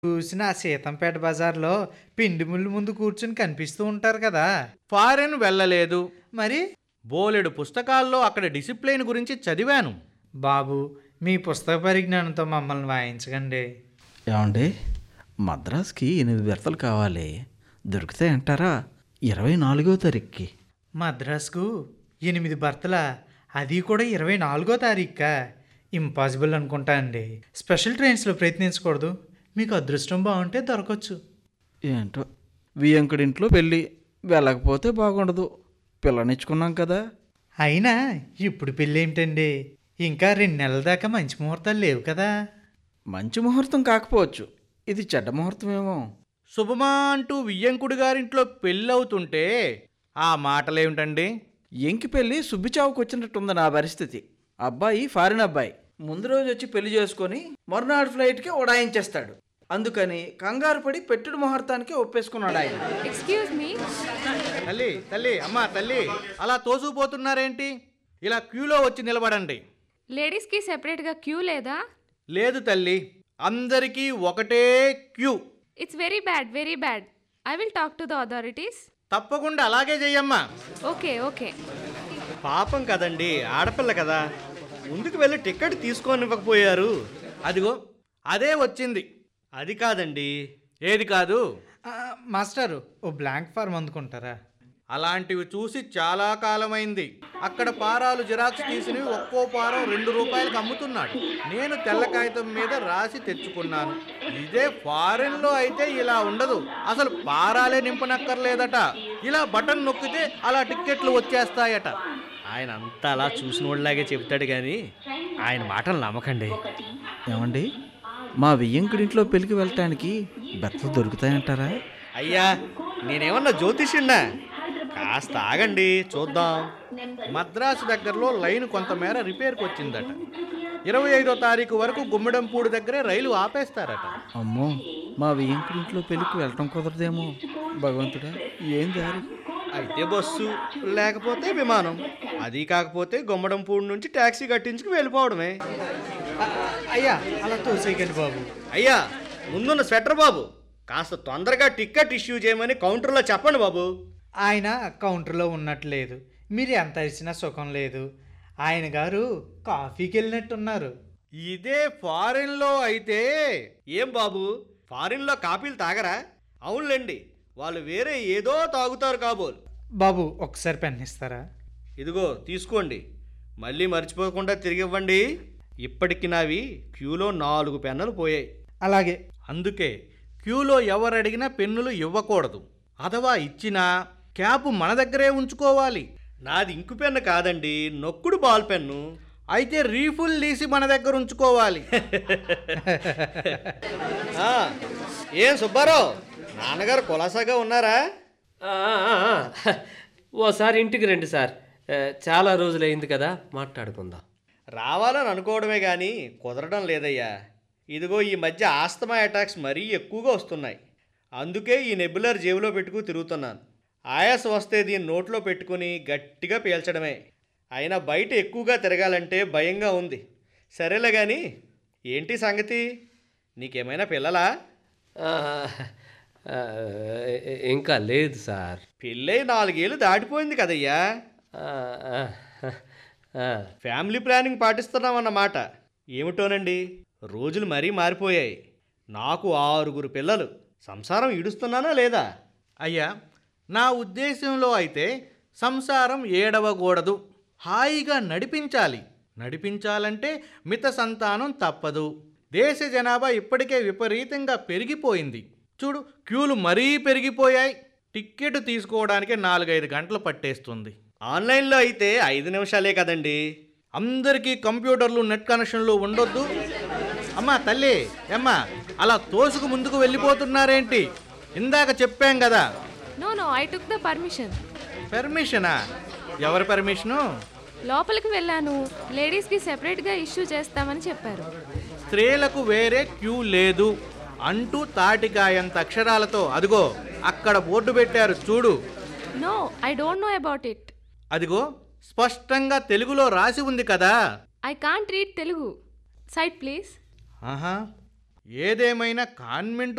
చూసిన ఆ సీతంపేట బజార్లో పిండి ముళ్ళు ముందు కూర్చుని కనిపిస్తూ ఉంటారు కదా ఫారెన్ వెళ్ళలేదు మరి బోలెడు పుస్తకాల్లో అక్కడ డిసిప్లైన్ గురించి చదివాను బాబు మీ పుస్తక పరిజ్ఞానంతో మమ్మల్ని వాయించకండి ఏమండి మద్రాస్కి ఎనిమిది బెర్తలు కావాలి దొరుకుతాయంటారా ఇరవై నాలుగో తారీఖుకి మద్రాసుకు ఎనిమిది భర్తల అది కూడా ఇరవై నాలుగో తారీఖుకా ఇంపాసిబుల్ అనుకుంటా అండి స్పెషల్ ట్రైన్స్లో ప్రయత్నించకూడదు మీకు అదృష్టం బాగుంటే దొరకచ్చు ఏంటో వియంకుడింట్లో పెళ్ళి వెళ్ళకపోతే బాగుండదు పిల్లనిచ్చుకున్నాం కదా అయినా ఇప్పుడు పెళ్ళి ఏమిటండి ఇంకా రెండు నెలల దాకా మంచి ముహూర్తాలు లేవు కదా మంచి ముహూర్తం కాకపోవచ్చు ఇది చెడ్డ ముహూర్తమేమో శుభమా అంటూ వియ్యంకుడి గారింట్లో పెళ్ళవుతుంటే ఆ మాటలేమిటండి ఎంకి పెళ్ళి సుబ్బిచావుకు వచ్చినట్టుంది నా పరిస్థితి అబ్బాయి ఫారిన్ అబ్బాయి ముందు రోజు వచ్చి పెళ్లి చేసుకొని మరునాడు ఫ్లైట్కి ఉడాయించేస్తాడు అందుకని కంగారు పడి పెట్టుడు ముహూర్తానికి ఒప్పేసుకున్నాడు ఆయన ఎక్స్క్యూజ్ మీ తల్లి తల్లి అమ్మా తల్లి అలా తోసుకుపోతున్నారేంటి ఇలా క్యూలో వచ్చి నిలబడండి లేడీస్కి సెపరేట్గా క్యూ లేదా లేదు తల్లి అందరికీ ఒకటే queue it's very bad very bad I will talk to the authorities తప్పకుండా అలాగే చెయ్యమ్మా ఓకే ఓకే పాపం కదండి ఆడపిల్ల కదా ముందుకు వెళ్ళి టికెట్ తీసుకొనివ్వకపోయారు అదిగో అదే వచ్చింది అది కాదండి ఏది కాదు ఆ, మాస్టారు ఓ బ్లాంక్ ఫార్మ్ అందుకుంటారా అలాంటివి చూసి చాలా కాలమైంది అక్కడ పారాలు జిరాక్స్ తీసినవి ఒక్కో పారం రెండు రూపాయలకు అమ్ముతున్నాడు నేను తెల్ల కాగితం మీద రాసి తెచ్చుకున్నాను ఇదే ఫారెన్ లో అయితే ఇలా ఉండదు అసలు పారాలే నింపనక్కర్లేదట ఇలా బటన్ నొక్కితే అలా టిక్కెట్లు వచ్చేస్తాయట ఆయన అంతా అలా చూసిన వాళ్ళలాగే చెప్తాడు కానీ ఆయన మాటలు నమ్మకండి ఏమండి మా వియ్యంకుడింట్లో పెళ్లికి వెళ్ళటానికి బెత్తలు దొరుకుతాయంటారా అయ్యా నేనేమన్నా జ్యోతిష్యున్నా కాస్త ఆగండి చూద్దాం మద్రాసు దగ్గరలో లైన్ కొంతమేర రిపేర్కి వచ్చిందట ఇరవై ఐదో తారీఖు వరకు గుమ్మిడంపూడి దగ్గరే రైలు ఆపేస్తారట అమ్మో మా వియ్యంకుడింట్లో పెళ్లికి వెళ్ళటం కుదరదేమో భగవంతుడా ఏం దారి అయితే బస్సు లేకపోతే విమానం అది కాకపోతే గుమ్మడంపూడి నుంచి ట్యాక్సీ కట్టించుకు వెళ్ళిపోవడమే ఆ, అయ్యా అలా తోసేయకండి బాబు అయ్యా ముందున్న స్వెటర్ బాబు కాస్త తొందరగా టికెట్ ఇష్యూ చేయమని కౌంటర్లో చెప్పండి బాబు ఆయన కౌంటర్లో ఉన్నట్టు లేదు మీరు ఎంత అరిచినా సుఖం లేదు ఆయన గారు కాఫీకి వెళ్ళినట్టున్నారు ఇదే ఫారిన్లో అయితే ఏం బాబు ఫారిన్లో కాపీలు తాగరా అవునులేండి వాళ్ళు వేరే ఏదో తాగుతారు కాబోలు బాబు ఒకసారి పెన్ ఇస్తారా ఇదిగో తీసుకోండి మళ్ళీ మర్చిపోకుండా తిరిగి ఇవ్వండి ఇప్పటికి నావి క్యూలో నాలుగు పెన్నులు పోయాయి అలాగే అందుకే క్యూలో ఎవరు అడిగినా పెన్నులు ఇవ్వకూడదు అథవా ఇచ్చినా క్యాప్ మన దగ్గరే ఉంచుకోవాలి నాది ఇంకు పెన్ను కాదండి నొక్కుడు బాల్ పెన్ను అయితే రీఫుల్ తీసి మన దగ్గర ఉంచుకోవాలి ఆ, ఏం సుబ్బారావు నాన్నగారు కులాసాగా ఉన్నారా ఆ, ఆ, ఆ. ఓసారి ఇంటికి రండి సార్ ఆ, చాలా రోజులైంది కదా మాట్లాడుకుందాం రావాలని అనుకోవడమే కానీ కుదరడం లేదయ్యా ఇదిగో ఈ మధ్య ఆస్తమా అటాక్స్ మరీ ఎక్కువగా వస్తున్నాయి అందుకే ఈ నెబులర్ జేబులో పెట్టుకు తిరుగుతున్నాను ఆయాసం వస్తే దీన్ని నోట్లో పెట్టుకుని గట్టిగా పీల్చడమే అయినా బయట ఎక్కువగా తిరగాలంటే భయంగా ఉంది సరేలే కానీ ఏంటి సంగతి నీకేమైనా పిల్లలా ఆ, ఆ, ఇంకా లేదు సార్ పెళ్ళై నాలుగేళ్ళు దాటిపోయింది కదయ్యా ఆ, ఆ, ఆ. ఫ్యామిలీ ప్లానింగ్ పాటిస్తున్నామన్నమాట ఏమిటోనండి రోజులు మరీ మారిపోయాయి నాకు ఆరుగురు పిల్లలు సంసారం ఈడుస్తున్నానా లేదా అయ్యా నా ఉద్దేశంలో అయితే సంసారం ఏడవకూడదు హాయిగా నడిపించాలి నడిపించాలంటే మిత సంతానం తప్పదు దేశ జనాభా ఇప్పటికే విపరీతంగా పెరిగిపోయింది చూడు క్యూలు మరీ పెరిగిపోయాయి టిక్కెట్ తీసుకోవడానికి నాలుగైదు గంటలు పట్టేస్తుంది ఆన్లైన్లో అయితే ఐదు నిమిషాలే కదండి అందరికీ కంప్యూటర్లు నెట్ కనెక్షన్లు ఉండొద్దు అమ్మా తల్లి అమ్మా అలా తోసుకు ముందుకు వెళ్ళిపోతున్నారేంటి ఇందాక చెప్పాం కదా no no I took the permission పర్మిషనా ఎవరి పర్మిషను లోపలికి వెళ్ళాను లేడీస్కి సెపరేట్గా ఇష్యూ చేస్తామని చెప్పారు స్త్రీలకు వేరే క్యూ లేదు అంటూ తాటికాయంత అక్షరాలతో అదిగో అక్కడ బోర్డు పెట్టారు చూడు no I don't know about it అదిగో స్పష్టంగా తెలుగులో రాసి ఉంది కదా I can't read Telugu sight please ఆహా ఏదేమైనా కాన్వెంట్